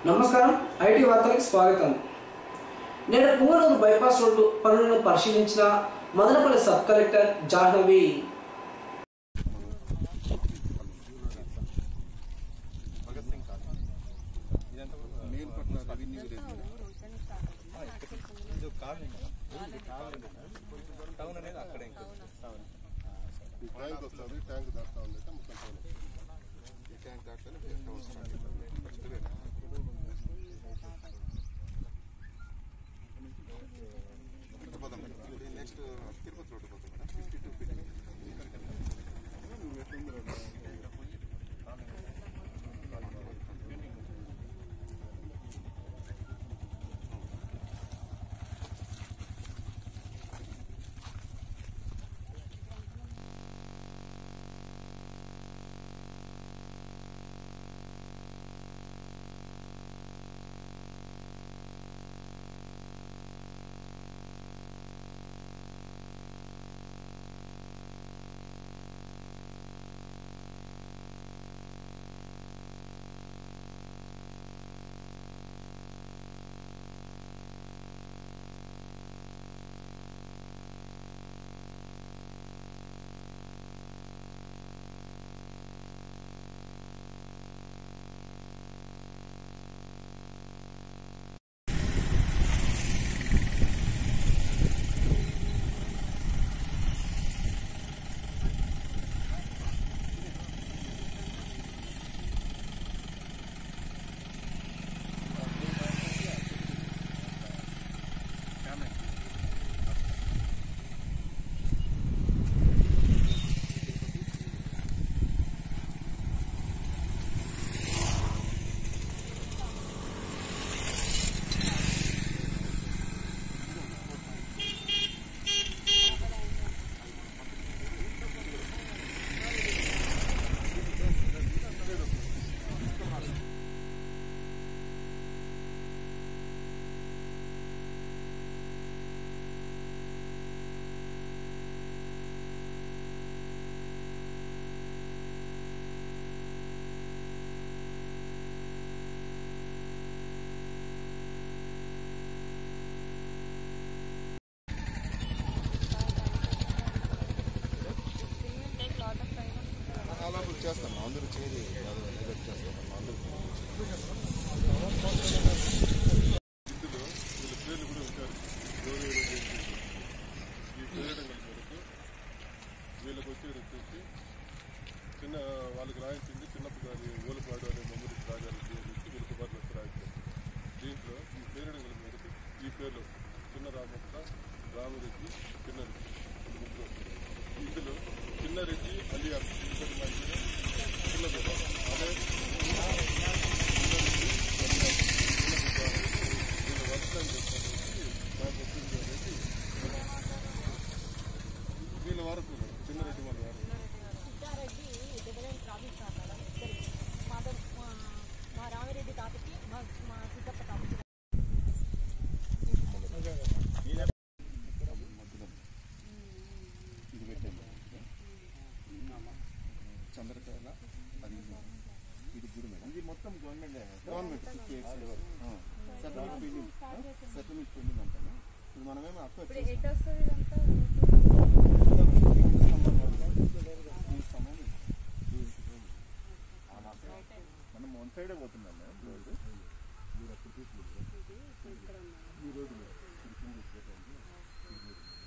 నమస్కారం ఐటీ వార్తలకు స్వాగతం నేడు పుంగనూరు బైపాస్ రోడ్డు పనులను పరిశీలించిన Madanapalli sub collector Jahnavi Melpatla revenue village town అనేది అక్కడే ఇంకా ట్యాంక్ వస్తుంది ట్యాంక్ దాటుతా ఉంది అయితే మొత్తం టౌన్ ఈ ట్యాంక్ దాటితేనే టౌన్ స్టార్ట్ అవుతుంది ఫస్ట్ ఇటు పోదాం మేడం ఇది నెక్స్ట్ తిరుపతి రోడ్డు పోతాం మేడం ఫిఫ్టీ టూ ఫిఫ్టీ అలా చేస్తాం అందరూ చేరి ఎలక్ట్ చేస్తాం అందరూ ఇందులో వీళ్ళ పేర్లు కూడా ఉంటారు ఎవరెవరు చేసి ఈ పేరడం వరకు వీళ్ళకి వచ్చేది వచ్చేసి చిన్న వాళ్ళకి రాయించింది చిన్నప్పుడు అది ఓలపాడు అనే మెమరీ రాజాలు చేసి వీళ్ళకి బాగా రాయించారు దీంట్లో ఈ పేరడం వరకు ఈ పేర్లు వస్తాయి చిన్న రామప్ప రామరెడ్డి చిన్న ముగ్గురు ఇందులో చిన్న రెడ్డి అలియా ఇద్దరు మధ్యన చిన్న బిడ్డ అదే చిన్న రెడ్డి, అలియా, చిన్న బిడ్డ అనేది వీళ్ళ వర్షం చెప్పడానికి నాకు వచ్చింది అనేది వీళ్ళ వరకు చిన్న రెడ్డి వాళ్ళ వరకు Siddareddy dividend profit sir madam ఇద్దరికి మా ద- మా- మా రామిరెడ్డి తాతకి మా మా సిద్ధప్ప తాతకి ఇది పెట్టాను చంద్రకాయల అది ఇది గుడి మేడం ఇది మొత్తం government government settlement pending settlement pending అంటాను ఇది మనమేమో అక్కువ ఇప్పుడు ఎటు వస్తుంది ఇదంతా మనం వన్ సైడే పోతున్నాం మేడం రోడ్డు మీరు అప్పుడు తీసుకుంటారు ఈ రోడ్డు మీద ఇది కింద ఇచ్చేటండి ఈ రోడ్డు మీద.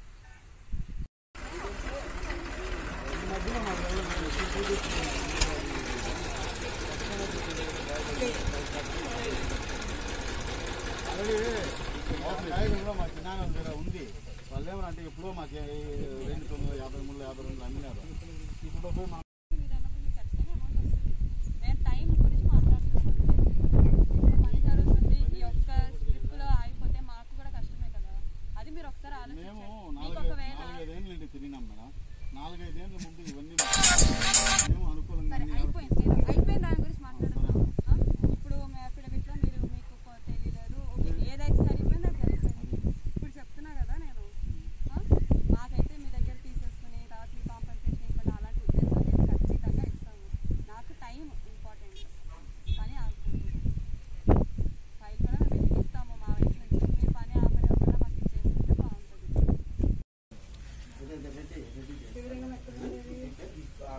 కాయగూరలో మా చిన్నాన్న దగ్గర ఉంది వాళ్ళు ఏమనంటే ఎప్పుడో మాకు రెండు తొమ్మిది యాభై మూడు యాభై రెండు అమ్మినారు ఇప్పుడు పోయి మా మీరు అన్నప్పుడు ఖచ్చితంగా అమౌంట్ వస్తుంది నేను టైం గురించి మాట్లాడుతున్నాను అంతే పని జరుగుతుంది ఈ ఒక్క స్ట్రిప్లో ఆగిపోతే మాకు కూడా కష్టమే కదా అది మీరు ఒకసారి మేము ఆలోచించండి మీకు నాలుగైదు ఒకవేళ నాలుగైదేళ్ళు నుండి తిరిగినాం మేడం నాలుగైదేళ్ళ ముందు ఇవన్నీ మేము అనుకూలంగా సరే అన్ని అయిపోయింది నేను అయిపోయిన దాని గురించి మాట్లాడుతున్నాను ఆ? ఇప్పుడు మీ అఫిడవిట్లో మీరు మీకు కొ- తెలియలేదు ఓకే ఏదైతే సరిపోయిందో అది సరిపోయింది ఇప్పుడు చెప్తున్నా కదా నేను ఆ? మాకైతే మీ దగ్గర తీసేసుకుని తర్వాత మీ కాంపెన్సేషన్ ఇవ్వడం అలాంటి ఉద్దేశం లేదు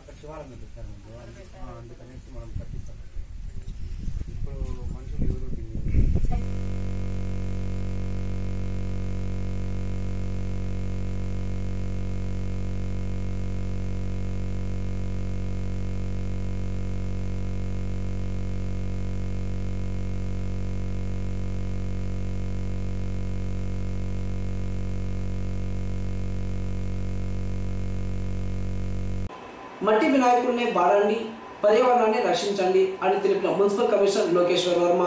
అక్కడ శివాలయం పెట్టారు మనకు. అందు- ఆ, అందుకనేసి మనం కట్టిస్తాం ఇప్పుడు మనుషులు ఎవరు తిరిగి మట్టి వినాయకుడిని వాడండి పర్యావరణాన్ని రక్షించండి అని తెలిపిన మున్సిపల్ కమిషనర్ లోకేశ్వర్ వర్మ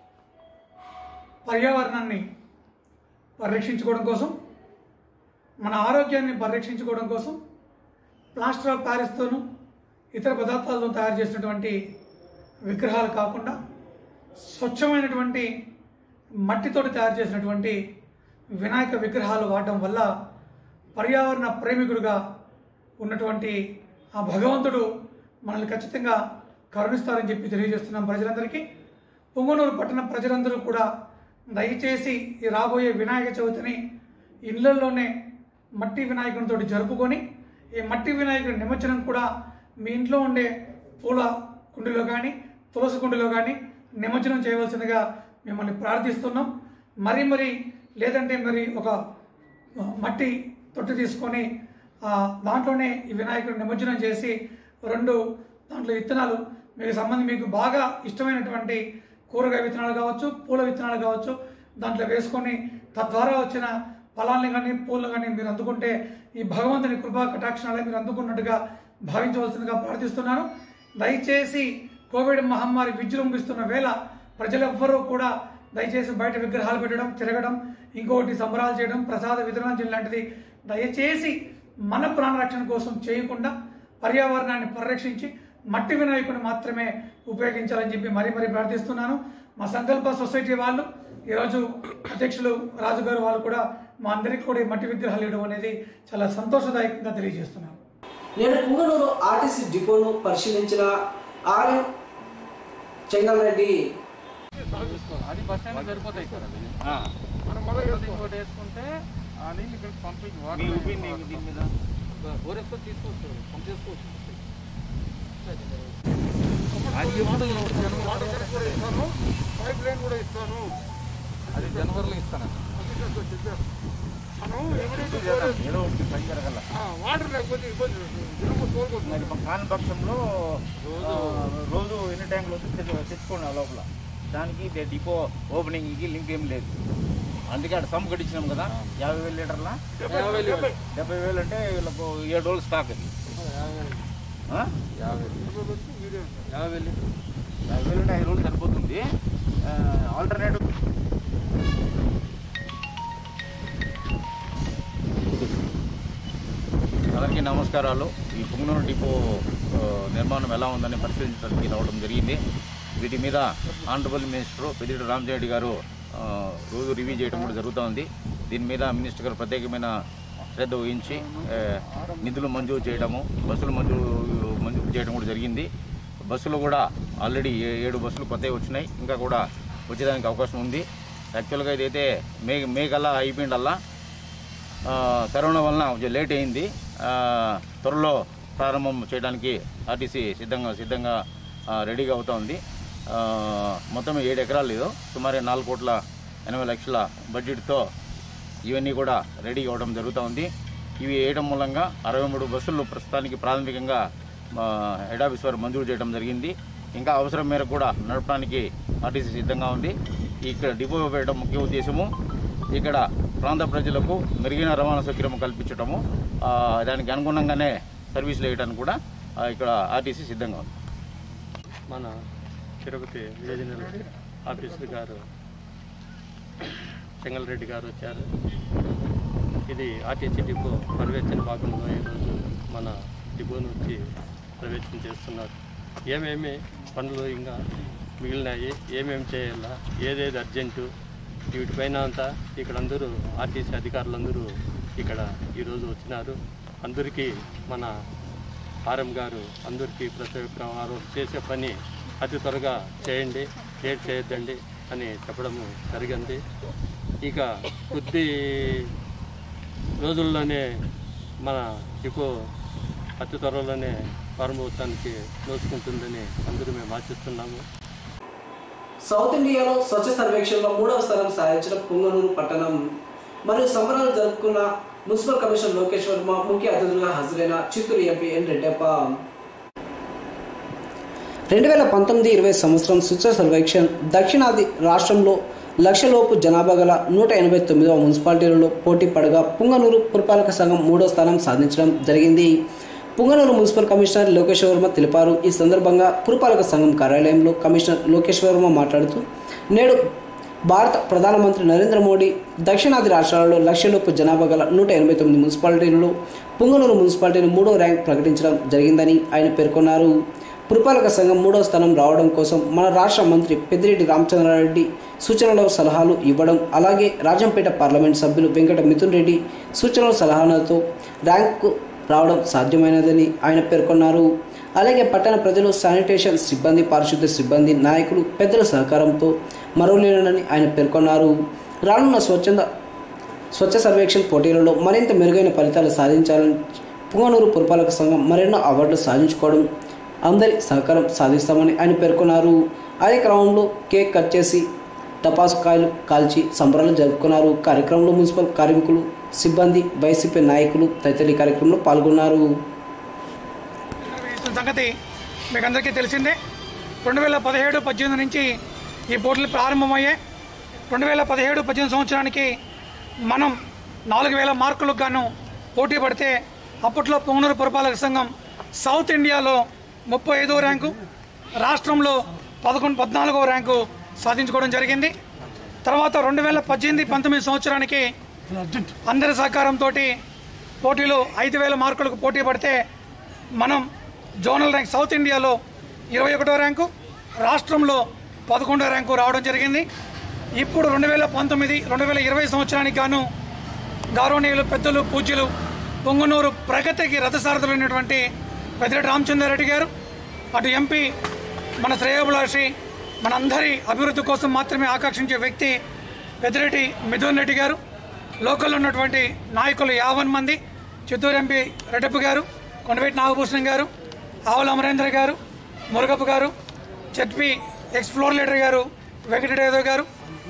పర్యావరణాన్ని పరిరక్షించుకోవడం కోసం మన ఆరోగ్యాన్ని పరిరక్షించుకోవడం కోసం ప్లాస్టర్ ఆఫ్ ప్యారిస్తోనూ ఇతర పదార్థాలతో తయారు చేసినటువంటి విగ్రహాలు కాకుండా స్వచ్ఛమైనటువంటి మట్టితోటి తయారు చేసినటువంటి వినాయక విగ్రహాలు వాడడం వల్ల పర్యావరణ ప్రేమికుడుగా ఉన్నటువంటి ఆ భగవంతుడు మనల్ని ఖచ్చితంగా కరుణిస్తారని చెప్పి తెలియజేస్తున్నాం ప్రజలందరికీ పొంగనూరు పట్టణ ప్రజలందరూ కూడా దయచేసి ఈ రాబోయే వినాయక చవితిని ఇళ్లలోనే మట్టి వినాయకునితో జరుపుకొని ఈ మట్టి వినాయకుడి నిమజ్జనం కూడా మీ ఇంట్లో ఉండే పూల కుండీలో కానీ తులసి కుండీలో కానీ నిమజ్జనం చేయవలసిందిగా మిమ్మల్ని ప్రార్థిస్తున్నాం మరి మరి లేదంటే మరి ఒక మట్టి తొట్టి తీసుకొని ఆ, దాంట్లోనే ఈ వినాయకుడిని నిమజ్జనం చేసి రెండు దాంట్లో విత్తనాలు మీకు సంబంధం మీకు బాగా ఇష్టమైనటువంటి కూరగాయ విత్తనాలు కావచ్చు పూల విత్తనాలు కావచ్చు దాంట్లో వేసుకొని తద్వారా వచ్చిన ఫలాల్ని కానీ పూలను కానీ మీరు అందుకుంటే ఈ భగవంతుని కృపా కటాక్షణాలే మీరు అందుకున్నట్టుగా భావించవలసిందిగా ప్రార్థిస్తున్నాను దయచేసి కోవిడ్ మహమ్మారి విజృంభిస్తున్న వేళ ప్రజలెవ్వరూ కూడా దయచేసి బయట విగ్రహాలు పెట్టడం తిరగడం ఇంకొకటి సంబరాలు చేయడం ప్రసాద వితరణ చేయడం లాంటిది దయచేసి మన ప్రాణరక్షణ కోసం చేయకుండా పర్యావరణాన్ని పరిరక్షించి మట్టి వినాయకుని మాత్రమే ఉపయోగించాలని చెప్పి మరీ మరీ ప్రార్థిస్తున్నాను మా సంకల్ప సొసైటీ వాళ్ళు ఈరోజు అధ్యక్షులు రాజు గారు వాళ్ళు కూడా మా అందరికీ కూడా ఈ మట్టి విగ్రహాలు ఇవ్వడం అనేది చాలా సంతోషదాయకంగా తెలియజేస్తున్నాను నేడు పుంగనూరు ఆర్టీసీ డిపోను పరిశీలించిన ఆర్ఎం చెంగల్రెడ్డి అది బస్ స్టాండ్ సరిపోతాయి సార్ అవి మనం ఇంకోటి వేసుకుంటే ఆ నీళ్ళు ఇక్కడ పంపించి వాటర్ ఊరేసుకొని తీసుకోవచ్చు పంప్ చేసుకోవచ్చు అది ఎప్పుడు పైప్ లైన్ కూడా ఇస్తాను అది జనవరిలో ఇస్తాను మనం ఎవరైతే వాటర్ లేకపోతే ఇబ్బంది దినము తోలుకోవచ్చు మరి కాని పక్షంలో ఆ, రోజు ఎన్ని ట్యాంకులు వస్తే తెచ్చు- తెచ్చుకోండి ఆ లోపల దానికి డే- డిపో ఓపెనింగ్కి లింక్ ఏం లేదు అందుకే అక్కడ సమ్ము కట్టించినాం కదా యాభై వేలు లీటర్ల డెబ్బై వేలు అంటే వీళ్ళకు ఏడు రోజులు స్టాక్ అది ఆ? యాభై యాభై వెళ్ళి యాభై వేలు అంటే ఐదు రోజులు సరిపోతుంది ఆల్టర్నేటివ్ అందరికీ నమస్కారాలు ఈ పుంగనూరు డిపో ఆ, నిర్మాణం ఎలా ఉందని పరిశీలించడానికి రావడం జరిగింది వీటి మీద ఆనరబుల్ మినిస్టర్ పెద్దిరెడ్డి రామజరెడ్డి గారు ఆ, రోజు రివ్యూ చేయడం కూడా జరుగుతోంది దీని మీద మినిస్టర్ గారు ప్రత్యేకమైన శ్రద్ధ వహించి ఆ, నిధులు మంజూరు చేయడము బస్సులు మంజూరు మంజూరు చేయడం కూడా జరిగింది బస్సులు కూడా ఆల్రెడీ ఏ- ఏడు బస్సులు కొత్తవి వచ్చినాయి ఇంకా కూడా వచ్చేదానికి అవకాశం ఉంది యాక్చువల్గా ఇదైతే మే మే కల్లా అయిపోయిందల్లా ఆ, కరోనా వలన కొంచెం లేట్ అయింది ఆ, త్వరలో ప్రారంభం చేయడానికి ఆర్టీసీ సిద్ధంగా సిద్ధంగా ఆ, రెడీగా అవుతా ఉంది ఆ, మొత్తం ఏడు ఎకరాలు లేదు సుమారు నాలుగు కోట్ల ఎనభై లక్షల బడ్జెట్తో ఇవన్నీ కూడా రెడీ అవ్వడం జరుగుతూ ఉంది ఇవి వేయడం మూలంగా అరవై మూడు బస్సులు ప్రస్తుతానికి ప్రాథమికంగా ఆ, హెడ్ ఆఫీస్ వారు మంజూరు చేయడం జరిగింది ఇంకా అవసరం మేరకు కూడా నడపడానికి ఆర్టీసీ సిద్ధంగా ఉంది ఇక్కడ డిపో వేయడం ముఖ్య ఉద్దేశము ఇక్కడ ప్రాంత ప్రజలకు మెరుగైన రవాణా సౌకర్యం కల్పించడము ఆ, దానికి అనుగుణంగానే సర్వీసులు వేయడానికి కూడా ఆ, ఇక్కడ ఆర్టీసీ సిద్ధంగా ఉంది మన తిరుపతి రీజనల్ ఆఫీసర్ గారు చెంగల్రెడ్డి గారు వచ్చారు ఇది ఆర్టీసీ డిపో పర్యవేక్షణ భాగంలో ఈరోజు మన డిపోను వచ్చి పర్యవేక్షణ చేస్తున్నారు ఏమేమి పనులు ఇంకా మిగిలినాయి ఏమేమి చేయాలా ఏదేది అర్జెంటు వీటిపైన అంతా ఇక్కడ అందరూ ఆర్టీసీ అధికారులందరూ ఇక్కడ ఈరోజు వచ్చినారు అందరికీ మన ఆర్ఎం గారు అందరికీ ప్రతి ఒక్క వారు చేసే పని అతి త్వరగా చేయండి లేట్ చేయొద్దండి అని చెప్పడము జరిగింది ఇక కొద్ది రోజుల్లోనే మన డిపో అతి త్వరలోనే ప్రారంభోత్సవానికి నోచుకుంటుందని అందరూ మేము ఆశిస్తున్నాము సౌత్ ఇండియాలో స్వచ్ఛ సర్వేక్షణలో మూడవ స్థానం సాధించిన పుంగనూరు పట్టణం మరియు సంబరాలు జరుపుకున్న మున్సిపల్ కమిషనర్ లోకేష్ వర్మ ముఖ్య అతిథులుగా హాజరైన చిత్తూరు ఎంపీ ఎన్ రెడ్డప్ప రెండు వేల పంతొమ్మిది ఇరవై సంవత్సరం స్వచ్ఛ సర్వేక్షణ్ దక్షిణాది రాష్ట్రంలో లక్షలోపు జనాభా గల నూట ఎనభై తొమ్మిదవ మున్సిపాలిటీలలో పోటీ పడగా పుంగనూరు పురపాలక సంఘం మూడో స్థానం సాధించడం జరిగింది పుంగనూరు మున్సిపల్ కమిషనర్ లోకేష్ వర్మ తెలిపారు ఈ సందర్భంగా పురపాలక సంఘం కార్యాలయంలో కమిషనర్ లోకేష్ వర్మ మాట్లాడుతూ నేడు భారత ప్రధానమంత్రి నరేంద్ర మోడీ దక్షిణాది రాష్ట్రాలలో లక్షలోపు జనాభా గల నూట ఎనభై తొమ్మిది మున్సిపాలిటీలలో పుంగనూరు మున్సిపాలిటీని మూడో ర్యాంక్ ప్రకటించడం జరిగిందని ఆయన పేర్కొన్నారు పురపాలక సంఘం మూడో స్థానం రావడం కోసం మన రాష్ట్ర మంత్రి పెద్దిరెడ్డి రామచంద్రారెడ్డి సూచనలు సలహాలు ఇవ్వడం అలాగే రాజంపేట పార్లమెంట్ సభ్యులు వెంకట మిథున్ రెడ్డి సూచనల సలహాలతో ర్యాంకు రావడం సాధ్యమైనదని ఆయన పేర్కొన్నారు అలాగే పట్టణ ప్రజలు శానిటేషన్ సిబ్బంది పారిశుద్ధ్య సిబ్బంది నాయకులు పెద్దల సహకారంతో మరవలేనని ఆయన పేర్కొన్నారు రానున్న స్వచ్ఛంద స్వచ్ఛ సర్వేక్షణ్ పోటీలలో మరింత మెరుగైన ఫలితాలు సాధించాలని పుంగనూరు పురపాలక సంఘం మరెన్నో అవార్డులు సాధించుకోవడం అందరి సహకారం సాధిస్తామని ఆయన పేర్కొన్నారు అదే క్రమంలో కేక్ కట్ చేసి టపాసుకాయలు కాల్చి సంబరాలు జరుపుకున్నారు కార్యక్రమంలో మున్సిపల్ కార్మికులు సిబ్బంది వైసీపీ నాయకులు తదితరులు ఈ కార్యక్రమంలో పాల్గొన్నారు నిర్వహిస్తున్న సంగతి మీకు అందరికీ తెలిసిందే రెండు వేల పదిహేడు పద్దెనిమిది నుంచి ఈ పోటీలు ప్రారంభమయ్యాయి రెండు వేల పదిహేడు పద్దెనిమిది సంవత్సరానికి మనం నాలుగు వేల మార్కులకు గాను పోటీ పడితే అప్పట్లో పొంగనూరు పురపాలక సంఘం సౌత్ ఇండియాలో ముప్పై ఐదో ర్యాంకు రాష్ట్రంలో పదకొండు పద్నాలుగో ర్యాంకు సాధించుకోవడం జరిగింది తర్వాత రెండు వేల పద్దెనిమిది పంతొమ్మిది సంవత్సరానికి అందరి సహకారంతో పోటీలో ఐదు వేల మార్కులకు పోటీ పడితే మనం జోనల్ ర్యాంక్ సౌత్ ఇండియాలో ఇరవై ఒకటో ర్యాంకు రాష్ట్రంలో పదకొండో ర్యాంకు రావడం జరిగింది ఇప్పుడు రెండు వేల పంతొమ్మిది రెండు వేల ఇరవై సంవత్సరానికి గాను గౌరవనీయులు పెద్దలు పూజ్యులు పొంగునూరు ప్రగతికి రథసారథులైనటువంటి పెద్దిరెడ్డి రామచంద్రారెడ్డి గారు అటు ఎంపీ మన శ్రేయోభిలాషి మనందరి అభివృద్ధి కోసం మాత్రమే ఆకర్షించే వ్యక్తి పెద్దిరెడ్డి మిథున్ రెడ్డి గారు లోకల్లో ఉన్నటువంటి నాయకులు యావన్ మంది చిత్తూరు ఎంపీ రెడ్డప్ప గారు కొండవీటి నాగభూషణం గారు ఆవుల అమరేంద్ర గారు మురుగప్ప గారు చట్పి ఎక్స్ ఫ్లోర్ లీడర్ గారు వెంకటరెడ్డి యాదవ్ గారు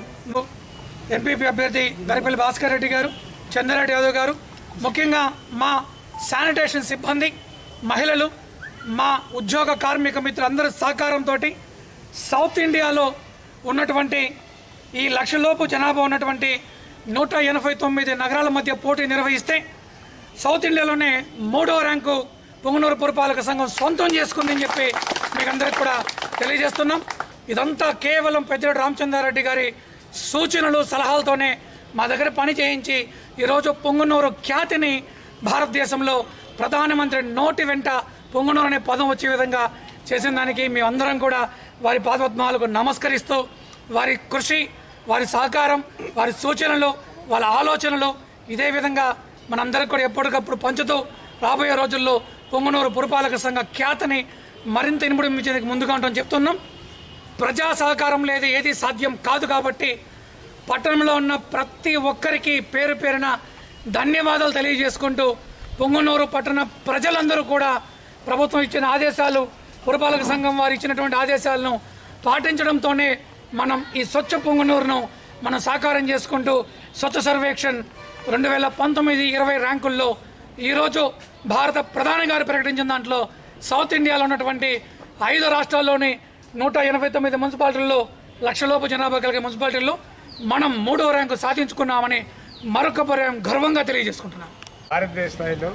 ఎంపీపీ అభ్యర్థి గరిపల్లి భాస్కర్ రెడ్డి గారు చంద్రారెడ్డి యాదవ్ గారు ముఖ్యంగా మా శానిటేషన్ సిబ్బంది మహిళలు మా ఉద్యోగ కార్మిక మిత్రులందరి సహకారంతో సౌత్ ఇండియాలో ఉన్నటువంటి ఈ లక్షలోపు జనాభా ఉన్నటువంటి నూట ఎనభై తొమ్మిది నగరాల మధ్య పోటీ నిర్వహిస్తే సౌత్ ఇండియాలోనే మూడో ర్యాంకు పొంగనూరు పురపాలక సంఘం సొంతం చేసుకుందని చెప్పి మీకు అందరికి కూడా తెలియజేస్తున్నాం ఇదంతా కేవలం పెద్దిరెడ్డి రామచంద్రారెడ్డి గారి సూచనలు సలహాలతోనే మా దగ్గర పని చేయించి ఈరోజు పొంగనూరు ఖ్యాతిని భారతదేశంలో ప్రధానమంత్రి నోటి వెంట పొంగనూరు అనే పదం వచ్చే విధంగా చేసిన దానికి మేమందరం కూడా వారి పాదపద్మాలకు నమస్కరిస్తూ వారి కృషి వారి సహకారం వారి సూచనలు వాళ్ళ ఆలోచనలు ఇదే విధంగా మనందరికి కూడా ఎప్పటికప్పుడు పంచుతూ రాబోయే రోజుల్లో పొంగనూరు పురపాలక సంఘ ఖ్యాతిని మరింత ఇనుమడించేందుకు ముందుగా ఉంటామని చెప్తున్నాం ప్రజా సహకారం లేదు ఏది సాధ్యం కాదు కాబట్టి పట్టణంలో ఉన్న ప్రతి ఒక్కరికి పేరు పేరున ధన్యవాదాలు తెలియజేసుకుంటూ పొంగనూరు పట్టణ ప్రజలందరూ కూడా ప్రభుత్వం ఇచ్చిన ఆదేశాలు పురపాలక సంఘం వారు ఇచ్చినటువంటి ఆదేశాలను పాటించడంతోనే మనం ఈ స్వచ్ఛ పొంగనూరును మనం సాకారం చేసుకుంటూ స్వచ్ఛ సర్వేక్షణ్ రెండు వేల పంతొమ్మిది ఇరవై ర్యాంకుల్లో ఈరోజు భారత ప్రధాని గారు ప్రకటించిన దాంట్లో సౌత్ ఇండియాలో ఉన్నటువంటి ఐదు రాష్ట్రాల్లోని నూట ఎనభై తొమ్మిది మున్సిపాలిటీల్లో లక్షలోపు జనాభా కలిగే మున్సిపాలిటీల్లో మనం మూడో ర్యాంకు సాధించుకున్నామని మరొక పర్యాయం గర్వంగా తెలియజేసుకుంటున్నాం భారతదేశ స్థాయిలో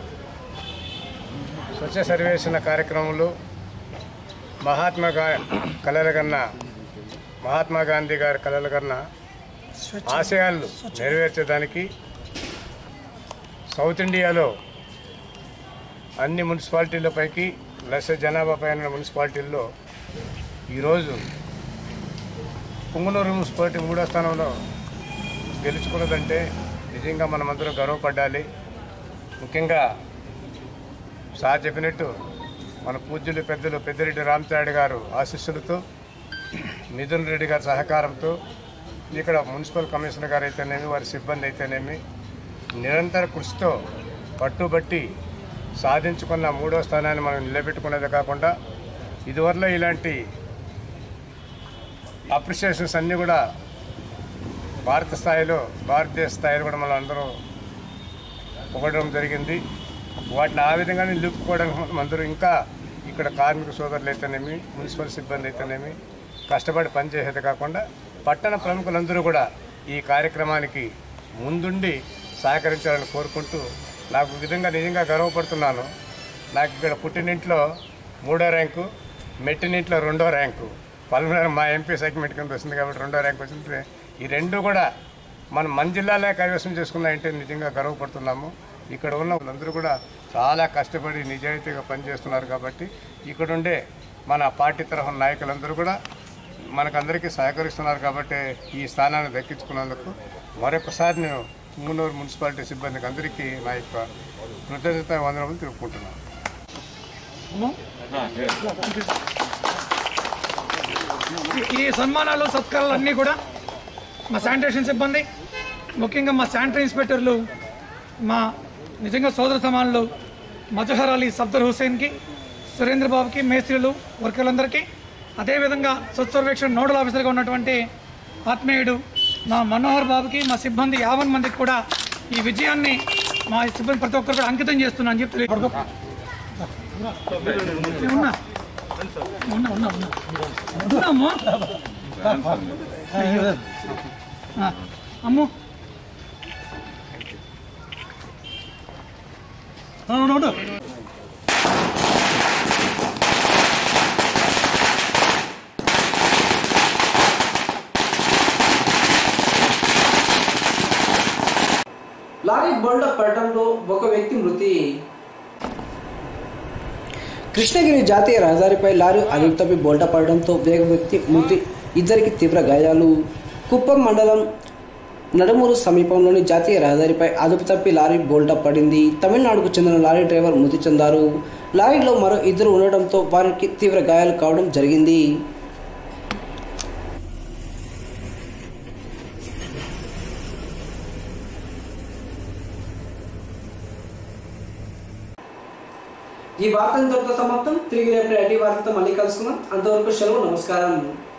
స్వచ్ఛ సర్వేక్షణ కార్యక్రమంలో మహాత్మా గా కలల కన్నా మహాత్మా గాంధీ గారి కలల కన్నా ఆశయాలను నెరవేర్చడానికి సౌత్ ఇండియాలో అన్ని మున్సిపాలిటీలపైకి లక్ష జనాభా పైన మున్సిపాలిటీల్లో ఈరోజు పుంగనూరు మున్సిపాలిటీ మూడో స్థానంలో గెలుచుకున్నదంటే నిజంగా మనమందరం గర్వపడాలి ముఖ్యంగా సార్ చెప్పినట్టు మన పూజ్యులు పెద్దలు పెద్దిరెడ్డి రామచారెడ్డి గారు ఆశీస్సులతో మిథున్ రెడ్డి గారి సహకారంతో ఇక్కడ మున్సిపల్ కమిషనర్ గారు అయితేనేమి వారి సిబ్బంది అయితేనేమి నిరంతర కృషితో పట్టుబట్టి సాధించుకున్న మూడో స్థానాన్ని మనం నిలబెట్టుకునేదే కాకుండా ఇదివరలో ఇలాంటి అప్రిషియేషన్స్ అన్నీ కూడా భారత స్థాయిలో భారతదేశ స్థాయిలో కూడా మనం అందరూ పొగడడం జరిగింది వాటిని ఆ విధంగానే నిలుపుకోవడానికి మనం అందరూ ఇంకా ఇక్కడ కార్మిక సోదరులు అయితేనేమి మున్సిపల్ సిబ్బంది అయితేనేమి కష్టపడి పనిచేసేది కాకుండా పట్టణ ప్రముఖులందరూ కూడా ఈ కార్యక్రమానికి ముందుండి సహకరించాలని కోరుకుంటూ నాకు ఈ విధంగా నిజంగా గర్వపడుతున్నాను నాకు ఇక్కడ పుట్టినింట్లో మూడో ర్యాంకు మెట్టినింట్లో రెండో ర్యాంకు పల్మనర్ మా ఎంపీ సెగ్మెంట్ కింద వస్తుంది కాబట్టి రెండో ర్యాంక్ వచ్చింది ఈ రెండు కూడా మనం మన జిల్లాలే కైవసం చేసుకున్నాయంటే నిజంగా గర్వపడుతున్నాము ఇక్కడ ఉన్న వాళ్ళందరూ కూడా చాలా కష్టపడి నిజాయితీగా పనిచేస్తున్నారు కాబట్టి ఇక్కడ ఉండే మన పార్టీ తరఫున నాయకులందరూ కూడా మనకందరికీ సహకరిస్తున్నారు కాబట్టి ఈ స్థానాన్ని దక్కించుకున్నందుకు మరొకసారి నేను ముంగనూరు మున్సిపాలిటీ సిబ్బందికి అందరికీ నా యొక్క కృతజ్ఞత వందనములు తెలుపుకుంటున్నాను ఈ- ఈ సన్మానాలు సత్కారాలు అన్నీ కూడా మా శానిటేషన్ సిబ్బంది ముఖ్యంగా మా శానిటరీ ఇన్స్పెక్టర్లు మా నిజంగా సోదర సమానులు మజహర్ అలీ సఫ్దర్ హుసేన్కి సురేంద్ర బాబుకి మేస్త్రీలు వర్కర్లందరికీ అదేవిధంగా స్వచ్ఛ సర్వేక్షణ నోడల్ ఆఫీసర్గా ఉన్నటువంటి ఆత్మీయుడు మా మనోహర్ బాబుకి మా సిబ్బంది యాభై మందికి కూడా ఈ విజయాన్ని మా సిబ్బంది ప్రతి ఒక్కరు కూడా అంకితం చేస్తున్నా అని చెప్పి తెలియదు ఉన్నా ఉన్నా ఉన్నా ఉన్నా ఉన్నాము ఆ, అమ్ము అవును అవును లారీ బోల్డా పడటంలో ఒక వ్యక్తి మృతి కృష్ణగిరి జాతీయ రహదారిపై లారీ అదుపు తప్పి బోల్టా పడడంతో వేగ వ్యక్తి మృతి ఇద్దరికి తీవ్ర గాయాలు కుప్పం మండలం నడుమూరు సమీపంలోని జాతీయ రహదారిపై అదుపు తప్పి లారీ బోల్టా పడింది తమిళనాడుకు చెందిన లారీ డ్రైవర్ మృతి చెందారు లారీలో మరో ఇద్దరు ఉండడంతో వారికి తీవ్ర గాయాలు కావడం జరిగింది ఈ వార్త ఇంతటితో సమాప్తం తిరిగి రేపు ఐటీ వార్తతో మళ్ళీ కలుసుకుందాం అంతవరకు సెలవు నమస్కారం